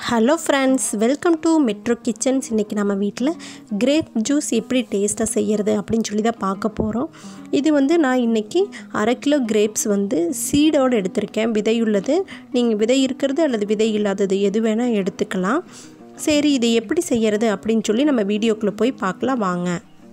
hello friends welcome to Metro Kitchens இன்றைக்கி நம்ம வீட்டில் கிரேப் ஜூஸ் எப்படி டேஸ்ட்டாக செய்கிறது அப்படின்னு சொல்லி தான் பார்க்க போகிறோம் இது வந்து நான் இன்றைக்கி அரை கிலோ கிரேப்ஸ் வந்து சீடோடு எடுத்திருக்கேன் விதையுள்ளது நீங்கள் விதை இருக்கிறது அல்லது விதை இல்லாதது எது வேணால் எடுத்துக்கலாம் சரி இதை எப்படி செய்கிறது அப்படின்னு சொல்லி நம்ம வீடியோக்குள்ளே போய் பார்க்கலாம் வாங்க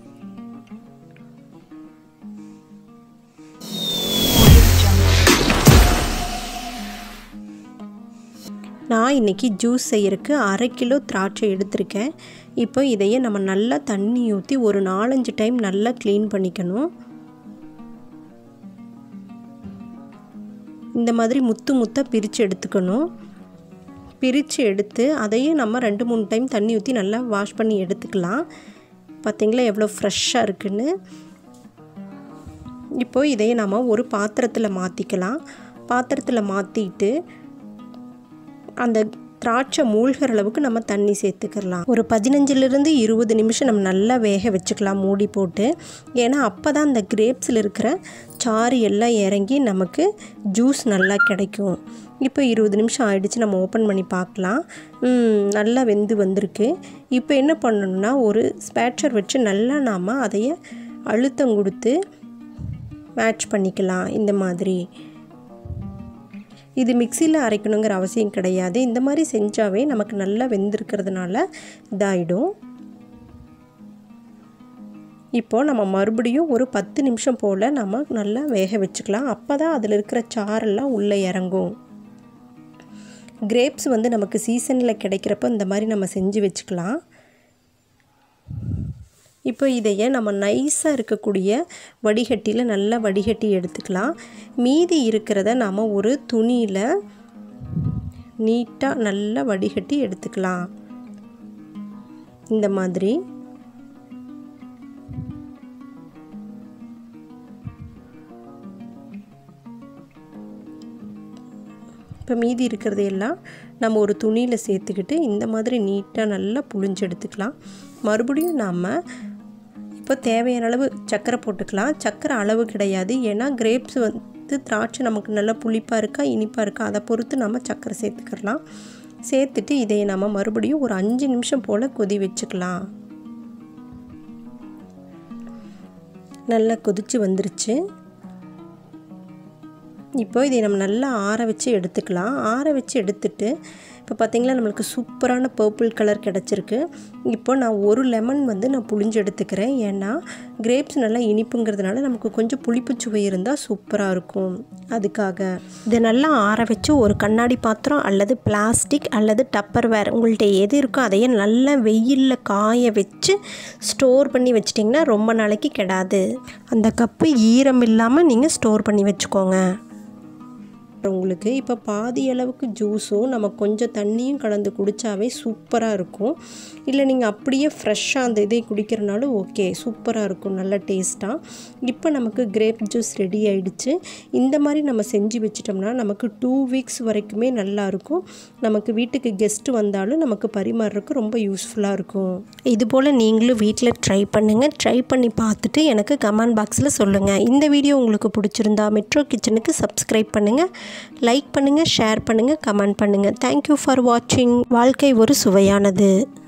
நான் இன்றைக்கி ஜூஸ் செய்யறதுக்கு அரை கிலோ திராட்சை எடுத்திருக்கேன் இப்போ இதையே நம்ம நல்லா தண்ணி ஊற்றி ஒரு நாலஞ்சு டைம் நல்லா க்ளீன் பண்ணிக்கணும் இந்த மாதிரி முத்து முத்தாக பிரித்து எடுத்துக்கணும் பிரித்து எடுத்து அதையும் நம்ம ரெண்டு மூணு டைம் தண்ணி ஊற்றி நல்லா வாஷ் பண்ணி எடுத்துக்கலாம் பார்த்திங்களா எவ்வளோ ஃப்ரெஷ்ஷாக இருக்குன்னு இப்போது இதையே நம்ம ஒரு பாத்திரத்தில் மாற்றிக்கலாம் பாத்திரத்தில் மாற்றிட்டு அந்த திராட்சை மூழ்கிற அளவுக்கு நம்ம தண்ணி சேர்த்துக்கலாம் ஒரு பதினஞ்சுலேருந்து இருபது நிமிஷம் நம்ம நல்லா வேக வச்சுக்கலாம் மூடி போட்டு ஏன்னா அப்போ தான் அந்த கிரேப்ஸில் இருக்கிற சாறு எல்லாம் இறங்கி நமக்கு ஜூஸ் நல்லா கிடைக்கும் இப்போ இருபது நிமிஷம் ஆயிடுச்சு நம்ம ஓப்பன் பண்ணி பார்க்கலாம் நல்லா வெந்து வந்திருக்கு இப்போ என்ன பண்ணணும்னா ஒரு ஸ்பேட்சர் வச்சு நல்லா நாம் அதைய அழுத்தம் கொடுத்து மேட்ச் பண்ணிக்கலாம் இந்த மாதிரி இது மிக்சியில் அரைக்கணுங்கிற அவசியம் கிடையாது இந்த மாதிரி செஞ்சாவே நமக்கு நல்லா வெந்திருக்கிறதுனால இதாகிடும் இப்போது நம்ம மறுபடியும் ஒரு பத்து நிமிஷம் போல் நம்ம நல்லா வேக வச்சுக்கலாம் அப்போ தான் அதில் இருக்கிற சாரெல்லாம் உள்ளே இறங்கும் கிரேப்ஸ் வந்து நமக்கு சீசனில் கிடைக்கிறப்ப இந்த மாதிரி நம்ம செஞ்சு வச்சுக்கலாம் இப்போ இதையே நம்ம நைஸாக இருக்கக்கூடிய வடிகட்டியில் நல்லா வடிகட்டி எடுத்துக்கலாம் மீதி இருக்கிறத நாம் ஒரு துணியில் நீட்டாக நல்லா வடிகட்டி எடுத்துக்கலாம் இந்த மாதிரி இப்போ மீதி இருக்கிறது எல்லாம் நம்ம ஒரு துணியில் சேர்த்துக்கிட்டு இந்த மாதிரி நீட்டாக நல்லா புழிஞ்சு எடுத்துக்கலாம் மறுபடியும் நாம் இப்போ தேவையான அளவு சர்க்கரை போட்டுக்கலாம் சர்க்கரை அளவு கிடையாது ஏன்னா கிரேப்ஸ் வந்து திராட்சை நமக்கு நல்லா புளிப்பாக இருக்கா இனிப்பாக இருக்கா அதை பொறுத்து நம்ம சர்க்கரை சேர்த்துக்கலாம் சேர்த்துட்டு இதை நம்ம மறுபடியும் ஒரு அஞ்சு நிமிஷம் போல் கொதி வச்சுக்கலாம் நல்லா கொதித்து வந்துருச்சு இப்போ இதை நம்ம நல்லா ஆற வச்சு எடுத்துக்கலாம் ஆற வச்சு எடுத்துட்டு இப்போ பார்த்திங்களா நம்மளுக்கு சூப்பரான பர்பிள் கலர் கிடச்சிருக்கு இப்போ நான் ஒரு லெமன் வந்து நான் புளிஞ்சு எடுத்துக்கிறேன் ஏன்னா கிரேப்ஸ் நல்லா இனிப்புங்கிறதுனால நமக்கு கொஞ்சம் புளிப்பு சுவை இருந்தால் சூப்பராக இருக்கும் அதுக்காக இதை நல்லா ஆற வச்சு ஒரு கண்ணாடி பாத்திரம் அல்லது பிளாஸ்டிக் அல்லது டப்பர் வேர் உங்கள்கிட்ட எது இருக்கோ அதையே நல்லா வெயிலில் காய வச்சு ஸ்டோர் பண்ணி வச்சிட்டிங்கன்னா ரொம்ப நாளைக்கு கெடாது அந்த கப்பு ஈரம் இல்லாமல் நீங்கள் ஸ்டோர் பண்ணி வச்சுக்கோங்க உங்களுக்கு இப்போ பாதி அளவுக்கு ஜூஸும் நம்ம கொஞ்சம் தண்ணியும் கலந்து குடித்தாவே சூப்பராக இருக்கும் இல்லை நீங்கள் அப்படியே ஃப்ரெஷ்ஷாக அந்த இதை குடிக்கிறனாலும் ஓகே சூப்பராக இருக்கும் நல்ல டேஸ்ட்டாக இப்போ நமக்கு கிரேப் ஜூஸ் ரெடி ஆகிடுச்சு இந்த மாதிரி நம்ம செஞ்சு வச்சிட்டோம்னா நமக்கு டூ வீக்ஸ் வரைக்குமே நல்லாயிருக்கும் நமக்கு வீட்டுக்கு கெஸ்ட்டு வந்தாலும் நமக்கு பரிமாறுறதுக்கு ரொம்ப யூஸ்ஃபுல்லாக இருக்கும் இது போல் நீங்களும் வீட்டில் ட்ரை பண்ணுங்கள் ட்ரை பண்ணி பார்த்துட்டு எனக்கு கமெண்ட் பாக்ஸில் சொல்லுங்கள் இந்த வீடியோ உங்களுக்கு பிடிச்சிருந்தா மெட்ரோ கிச்சனுக்கு சப்ஸ்கிரைப் பண்ணுங்கள் லைக் பண்ணுங்கள் ஷேர் பண்ணுங்கள் கமெண்ட் பண்ணுங்கள் தேங்க்யூ ஃபார் வாட்சிங் வாழ்க்கை ஒரு சுவையானது